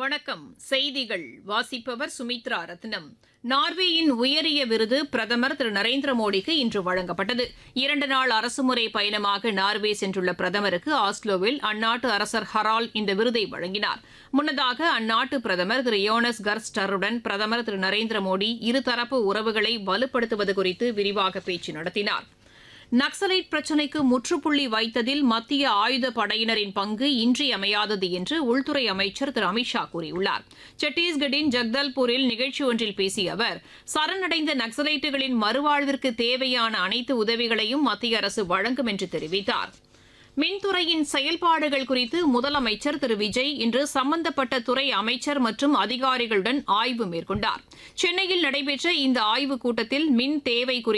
வணக்கம் செய்திகள் வாசிப்பவர் சுமித்ரா ரத்னம் நார்வேயின் உயரிய விருது பிரதமர் திரு நரேந்திர மோடிக்கு இன்று வழங்கப்பட்டது இரண்டு நாள் அரசுமுறை பயணமாக நார்வே சென்றுள்ள பிரதமருக்கு ஆஸ்லோவில் அந்நாட்டு அரசர் ஹரால் இந்த விருதை வழங்கினார் முன்னதாக அந்நாட்டு பிரதமர் திரு யோனஸ் கர்ஸ்டருடன் பிரதமர் திரு நரேந்திர மோடி இருதரப்பு உறவுகளை வலுப்படுத்துவது குறித்து விரிவாக பேச்சு நடத்தினார் நக்சலைட் பிரச்சினைக்கு முற்றுப்புள்ளி வைத்ததில் மத்திய ஆயுத படையினரின் பங்கு இன்றியமையாதது என்று உள்துறை அமைச்சர் திரு அமித்ஷா கூறியுள்ளார் சத்தீஸ்கட்டின் ஜக்தல்பூரில் நிகழ்ச்சி ஒன்றில் பேசிய அவர் சரணடைந்த நக்சலைட்டுகளின் மறுவாழ்விற்கு தேவையான அனைத்து உதவிகளையும் மத்திய அரசு வழங்கும் என்று தெரிவித்தார் மின்துறையின் செயல்பாடுகள் குறித்து முதலமைச்சர் திரு விஜய் இன்று சம்பந்தப்பட்ட துறை அமைச்சர் மற்றும் அதிகாரிகளுடன் ஆய்வு மேற்கொண்டார் சென்னையில் நடைபெற்ற இந்த ஆய்வுக் கூட்டத்தில் மின் தேவை குறித்து